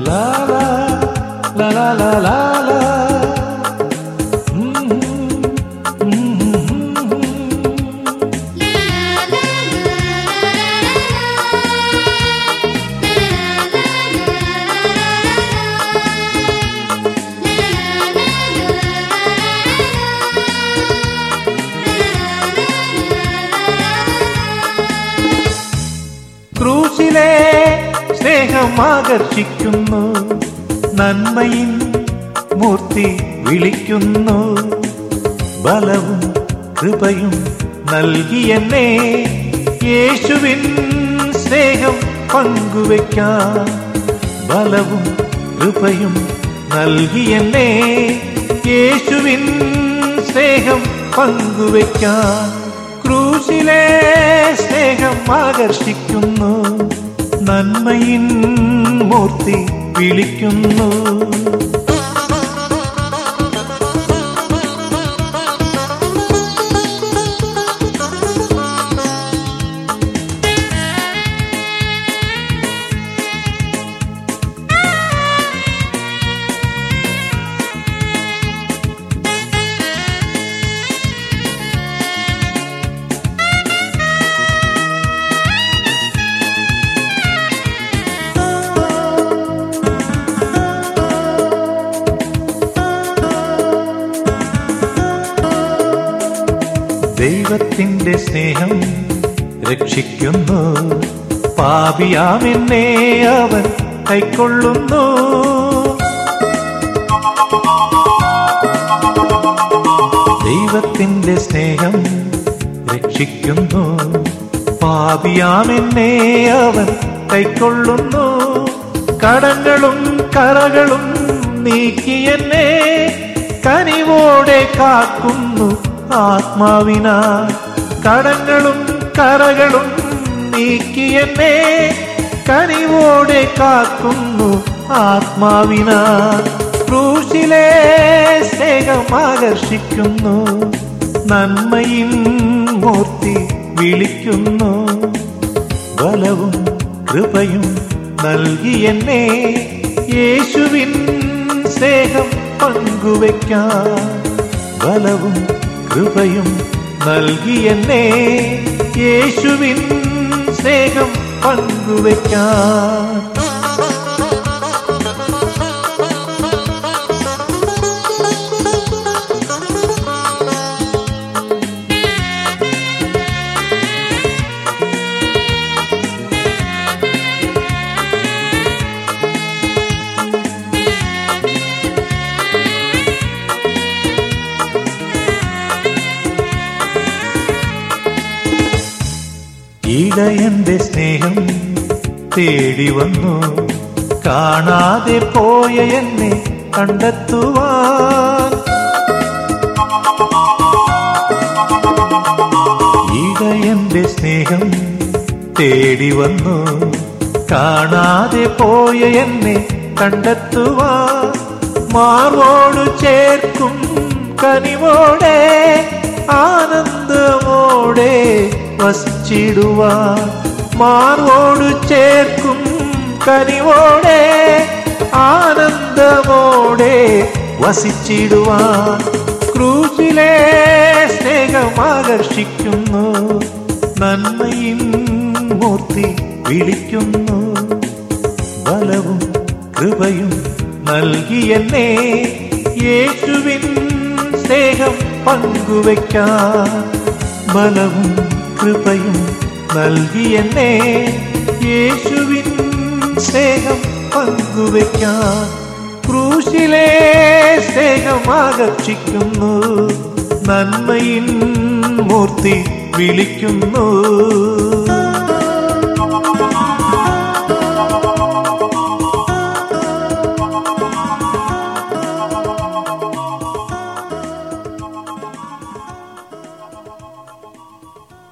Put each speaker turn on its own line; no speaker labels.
La la la la la la la. Mm, mm, mm, ക്രൂശിലെ സ്നേഹം ആകർഷിക്കുന്നു നന്മയിൻ മൂർത്തി വിളിക്കുന്നു ബലവും കൃപയും നൽകിയെന്നെ യേശുവിൻ സ്നേഹം പങ്കുവയ്ക്കാൻ ബലവും കൃപയും നൽകിയെന്നെ യേശുവിൻ സ്നേഹം പങ്കുവയ്ക്കാൻ ക്രൂശിലെ സ്നേഹം ആകർഷിക്കുന്നു നന്മയിൻ മൂർത്തി വിളിക്കുന്നു ദൈവത്തിന്റെ സ്നേഹം രക്ഷിക്കുന്നു പാപിയാമെന്നെ അവൻ കൈക്കൊള്ളുന്നു ദൈവത്തിന്റെ സ്നേഹം രക്ഷിക്കുന്നു പാപിയാമെന്നെ അവൻ കൈക്കൊള്ളുന്നു കടങ്ങളും കറകളും നീക്കിയെന്നെ കനിവോടെ കാക്കുന്നു ആത്മാവിനാ കടങ്ങളും കറകളും നീക്കിയെന്നെ കനിവോടെ കാക്കുന്നു ആത്മാവിനാ ക്രൂശിലെ സ്നേഹം ആകർഷിക്കുന്നു നന്മയിൻ മൂർത്തി വിളിക്കുന്നു ബലവും കൃപയും നൽകിയെന്നെ യേശുവിൻ സ്നേഹം പങ്കുവയ്ക്കാൻ ബലവും കൃപയും നൽകിയെന്നെ യേശുവിൻ സ്നേഹം പങ്കുവയ്ക്കാൻ ഇടയന്റെ സ്നേഹം തേടി വന്നു കാണാതെ പോയ എന്നെ കണ്ടെത്തുവാൻ ഇടയന്റെ സ്നേഹം തേടി വന്നു കാണാതെ പോയ എന്നെ കണ്ടെത്തുവാൻ മാർവോട് ചേർക്കും കനിവോടെ ആനന്ദമോടെ വസിച്ചിടുവാൻ മാർവോട് ചേർക്കും കനിവോടെ ആനന്ദമോടെ വസിച്ചിടുവാൻ ക്രൂശിലെ സ്നേഹം ആകർഷിക്കുന്നു നന്മയിൻ മൂർത്തി വിളിക്കുന്നു ബലവും കൃപയും നൽകിയെന്നെ യേശുവിൻ സ്നേഹം പങ്കുവയ്ക്കാൻ ബലവും കൃപയും നൽകിയെന്നെ യേശുവിൻ സ്നേഹം പങ്കുവയ്ക്കാൻ ക്രൂശിലെ സ്നേഹം ആകർഷിക്കുന്നു നന്മയിൻ മൂർത്തി വിളിക്കുന്നു